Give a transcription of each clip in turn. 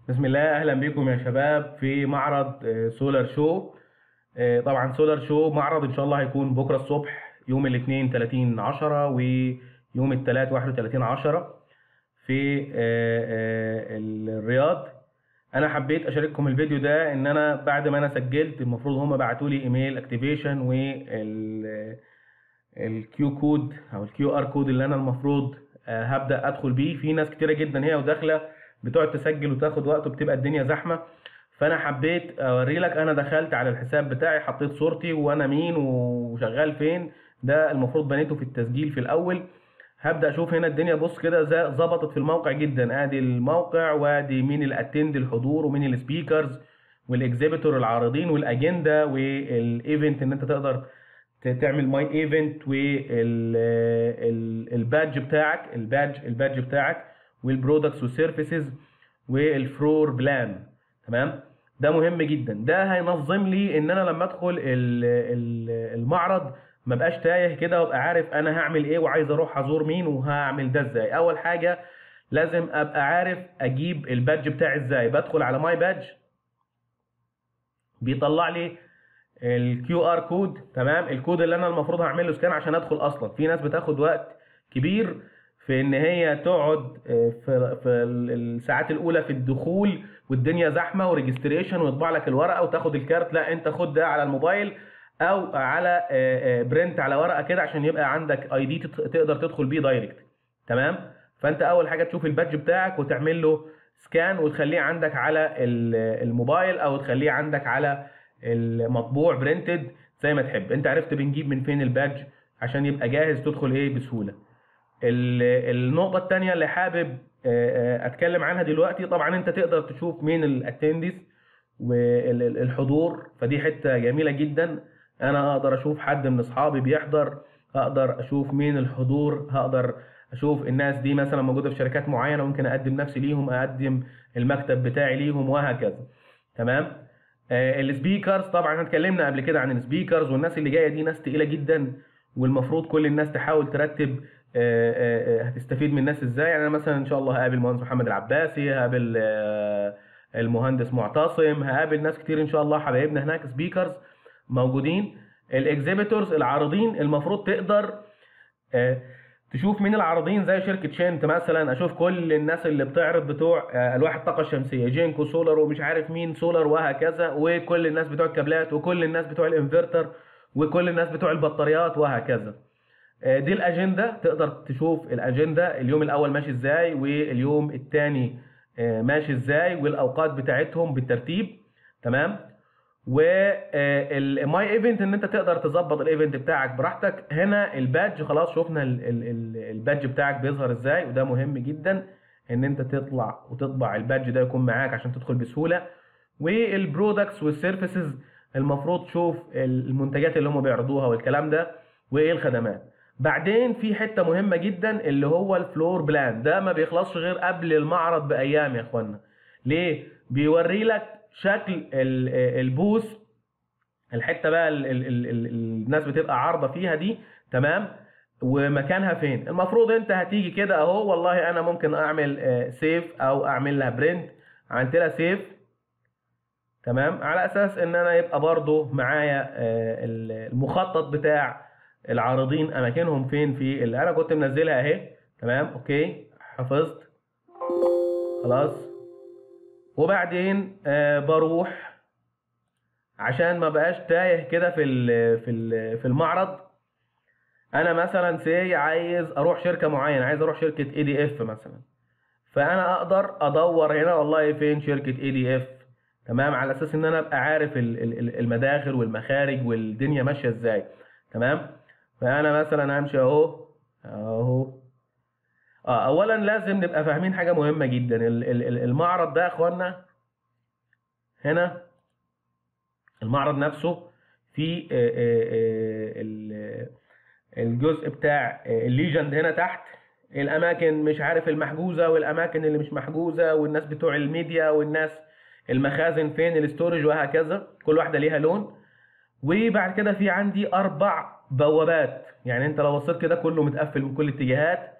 بسم الله اهلا بكم يا شباب في معرض آه، سولار شو آه، طبعا سولار شو معرض ان شاء الله هيكون بكره الصبح يوم الاثنين 30 10 ويوم الثلاث 31 10 في آه، آه، الرياض انا حبيت اشارككم الفيديو ده ان انا بعد ما انا سجلت المفروض هم بعتوا لي ايميل اكتيفيشن وال الكيو كود او الكيو ار كود اللي انا المفروض آه، هبدا ادخل بيه في ناس كتيره جدا هي وداخله بتقعد تسجل وتاخد وقت وبتبقى الدنيا زحمه فانا حبيت اوري لك انا دخلت على الحساب بتاعي حطيت صورتي وانا مين وشغال فين ده المفروض بنيته في التسجيل في الاول هبدا اشوف هنا الدنيا بص كده زي- ظبطت في الموقع جدا ادي الموقع وادي مين الاتند الحضور ومين السبيكرز والاكزيبيتور العارضين والاجنده والايفنت ان انت تقدر ت- تعمل ماي ايفنت والبادج بتاعك البادج البادج بتاعك والبرودكتس والسيرفيسز والفلور بلان تمام ده مهم جدا ده هينظم لي ان انا لما ادخل ال- ال- المعرض ما بقاش تايه كده وابقى عارف انا هعمل ايه وعايز اروح ازور مين وهعمل ده ازاي اول حاجه لازم ابقى عارف اجيب البادج بتاعي ازاي بدخل على ماي بادج بيطلع لي الكيو ار كود تمام الكود اللي انا المفروض هعمل له سكان عشان ادخل اصلا في ناس بتاخد وقت كبير في ان هي تقعد آه، في في الساعات الاولى في الدخول والدنيا زحمه وريجستريشن ويطبع لك الورقه وتاخد الكارت لا انت خد ده على الموبايل او على آه، آه، برنت على ورقه كده عشان يبقى عندك اي دي تقدر تدخل بيه دايركت تمام فانت اول حاجه تشوف البادج بتاعك وتعمل له سكان وتخليه عندك على ال- الموبايل او تخليه عندك على المطبوع برنتد زي ما تحب انت عرفت بنجيب من فين البادج عشان يبقى جاهز تدخل ايه بسهوله ال- النقطة التانية اللي حابب آه، آه، اتكلم عنها دلوقتي طبعا انت تقدر تشوف مين الاتنديز والحضور فدي حتة جميلة جدا انا اقدر اشوف حد من اصحابي بيحضر اقدر اشوف مين الحضور هقدر اشوف الناس دي مثلا موجودة في شركات معينة ممكن اقدم نفسي ليهم اقدم المكتب بتاعي ليهم وهكذا تمام آه، السبيكرز طبعا احنا اتكلمنا قبل كده عن السبيكرز والناس اللي جايه دي ناس تقيله جدا والمفروض كل الناس تحاول ترتب آه، آه، آه، هتستفيد من الناس ازاي يعني انا مثلا ان شاء الله هقابل المهندس محمد العباسي هقابل آه، المهندس معتصم هقابل ناس كتير ان شاء الله حبايبنا هناك سبيكرز موجودين الاكزيبيتورز العارضين المفروض تقدر آه، تشوف مين العارضين زي شركه شنت مثلا اشوف كل الناس اللي بتعرض بتوع آه، الواح الطاقه الشمسيه جينكو سولار ومش عارف مين سولار وهكذا وكل الناس بتوع الكابلات وكل الناس بتوع الانفرتر وكل الناس بتوع البطاريات وهكذا آه، دي الاجنده تقدر تشوف الاجنده اليوم الاول ماشي ازاي واليوم الثاني ماشي ازاي والاوقات بتاعتهم بالترتيب تمام والماي ايفنت ان انت تقدر تظبط الايفنت بتاعك براحتك هنا البادج خلاص شفنا ال- ال- ال- البادج بتاعك بيظهر ازاي وده مهم جدا ان انت تطلع وتطبع البادج ده يكون معاك عشان تدخل بسهوله والبرودكتس والسيرفيسز المفروض تشوف المنتجات اللي هم بيعرضوها والكلام ده وايه الخدمات بعدين في حته مهمه جدا اللي هو الفلور بلان ده ما بيخلصش غير قبل المعرض بايام يا اخوانا ليه بيوري لك شكل ال- البوث الحته بقى ال ال ال ال الناس بتبقى عارضه فيها دي تمام ومكانها فين المفروض انت هتيجي كده اهو والله انا ممكن اعمل سيف او اعمل لها برنت عملت لها سيف تمام على اساس ان انا يبقى برضو معايا آه، المخطط بتاع العارضين اماكنهم فين في اللي انا كنت منزلها اهي تمام اوكي حفظت خلاص وبعدين آه، بروح عشان ما بقاش تايه كده في ال- في ال- في المعرض انا مثلا سي عايز اروح شركه معينه عايز اروح شركه اي دي اف مثلا فانا اقدر ادور هنا والله فين شركه اي دي اف تمام على اساس ان انا ابقى عارف ال- ال- ال- المداخل والمخارج والدنيا ماشيه ازاي تمام فانا مثلا همشي اهو اهو اه اولا لازم نبقى فاهمين حاجه مهمه جدا ال- ال- ال- المعرض ده يا اخوانا هنا المعرض نفسه في آه، آه، آه، ال- الجزء بتاع آه، الليجند هنا تحت الاماكن مش عارف المحجوزه والاماكن اللي مش محجوزه والناس بتوع الميديا والناس المخازن فين الاستورج وهكذا كل واحده ليها لون وبعد كده في عندي اربع بوابات يعني انت لو بصيت كده كله متقفل من كل الاتجاهات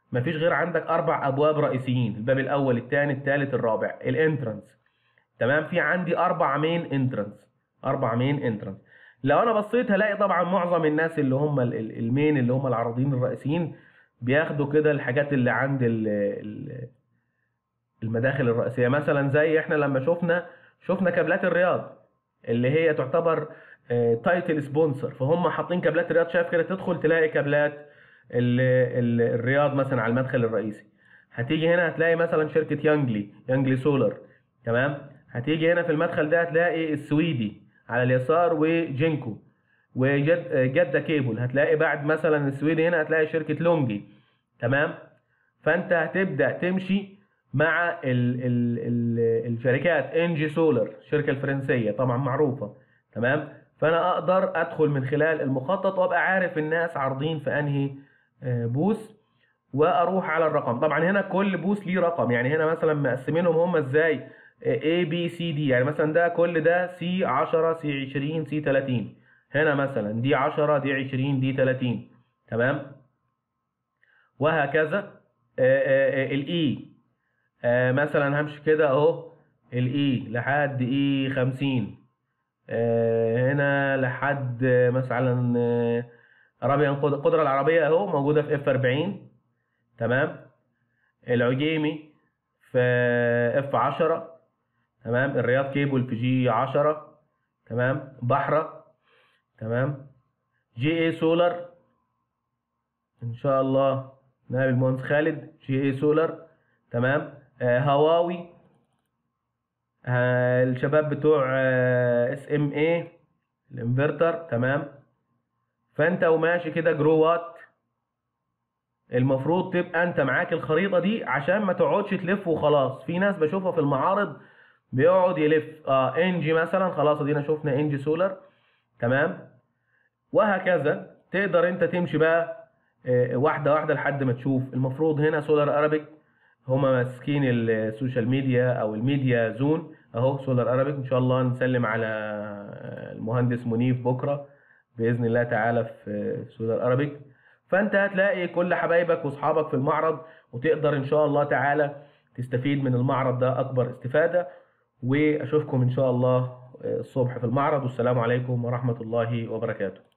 مفيش غير عندك اربع ابواب رئيسيين الباب الاول الثاني الثالث الرابع الانترنس تمام في عندي اربع مين انترنس اربع مين انترنس لو انا بصيت هلاقي طبعا معظم الناس اللي هم ال- ال- المين اللي هم العارضين الرئيسيين بياخدوا كده الحاجات اللي عند ال- ال- المداخل الرئيسيه مثلا زي احنا لما شفنا شفنا كابلات الرياض اللي هي تعتبر تايتل سبونسر فهم حاطين كابلات الرياض شايف كده تدخل تلاقي كابلات ال- ال- الرياض مثلا على المدخل الرئيسي هتيجي هنا هتلاقي مثلا شركه يانجلي يانجلي سولار تمام هتيجي هنا في المدخل ده هتلاقي السويدي على اليسار وجينكو وجد جده كيبل هتلاقي بعد مثلا السويدي هنا هتلاقي شركه لونجي تمام فانت هتبدا تمشي مع ال ال ال الشركات انجي سولار الشركه الفرنسيه طبعا معروفه تمام فانا اقدر ادخل من خلال المخطط وابقى عارف الناس عارضين في انهي آه، بوث واروح على الرقم طبعا هنا كل بوث ليه رقم يعني هنا مثلا مقسمينهم هم ازاي A B C D يعني مثلا ده كل ده C 10 C 20 C 30 هنا مثلا دي 10 دي 20 دي 30 تمام وهكذا الاي مثلا همشي كده اهو الاي لحد اي 50 آه، هنا لحد آه، مثلا آه، عربية القدرة العربية اهو موجودة في اف 40 تمام العجيمي في اف 10 تمام الرياض كيبل في جي 10 تمام بحرة تمام جي اي سولار ان شاء الله نائب المهندس خالد جي اي سولار تمام آه هواوي آه الشباب بتوع اس ام اي الانفرتر تمام فانت وماشي كده جروات المفروض تبقى انت معاك الخريطه دي عشان ما تقعدش تلف وخلاص في ناس بشوفها في المعارض بيقعد يلف اه انجي مثلا خلاص ادينا شفنا انجي سولار تمام وهكذا تقدر انت تمشي بقى آه، واحده واحده لحد ما تشوف المفروض هنا سولار ارابيك هما ماسكين السوشيال ميديا او الميديا زون اهو سولار ارابيك ان شاء الله نسلم على المهندس منيف بكره باذن الله تعالى في سولار ارابيك فانت هتلاقي كل حبايبك واصحابك في المعرض وتقدر ان شاء الله تعالى تستفيد من المعرض ده اكبر استفاده واشوفكم ان شاء الله الصبح في المعرض والسلام عليكم ورحمه الله وبركاته